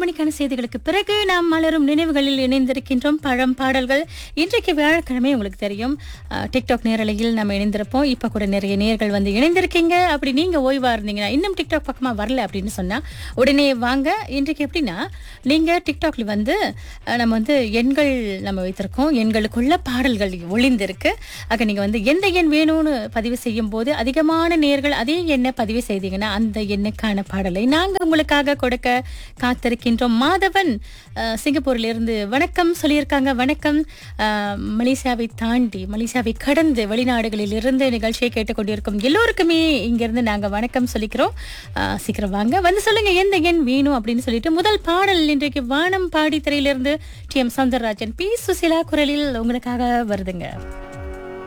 மணிக்கான செய்திகளுக்கு பிறகு நாம் மலரும் நினைவுகளில் இணைந்திருக்கின்றோம் பழம் பாடல்கள் இன்றைக்கு வியாழக்கிழமை உங்களுக்கு தெரியும் அஹ், டிக்டாக் நேரலையில் நம்ம இணைந்திருப்போம் இப்போ கூட நிறைய நேர்கள் வந்து இணைந்திருக்கீங்க அப்படி நீங்க ஓய்வா இருந்தீங்கன்னா இன்னும் டிக்டாக் பக்கமா வரல அப்படின்னு சொன்னா உடனே வாங்க இன்றைக்கு எப்படின்னா நீங்க டிக்டாக்ல வந்து அஹ், நம்ம வந்து எண்கள் நம்ம வைத்திருக்கோம் எண்களுக்குள்ள பாடல்கள் ஒளிந்திருக்கு ஆக நீங்க வந்து எந்த எண் வேணும்னு பதிவு செய்யும் போது அதிகமான நேர்கள் அதே எண்ணை பதிவு செய்தீங்கன்னா அந்த எண்ணுக்கான பாடலை நாங்க உங்களுக்காக கொடுக்க காத்திருக்கின்றோம் மாதவன் அஹ், சிங்கப்பூர்ல இருந்து வணக்கம் சொல்லியிருக்காங்க வணக்கம் அஹ், மலேசியாவை தாண்டி மலேசியாவை கடந்து வெளிநாடுகளில் இருந்து நிகழ்ச்சியை கேட்டுக்கொண்டிருக்கும் எல்லோருக்குமே இங்கிருந்து நாங்க வணக்கம் சொல்லிக்கிறோம் அஹ், சீக்கிரம் வாங்க வந்து சொல்லுங்க எந்த எண் வேணும் அப்படின்னு சொல்லிட்டு முதல் பாடல் இன்றைக்கு வானம் பாடி திரையிலிருந்து T M Soundararajan P Susheela குரலில் உங்களுக்காக வருதுங்க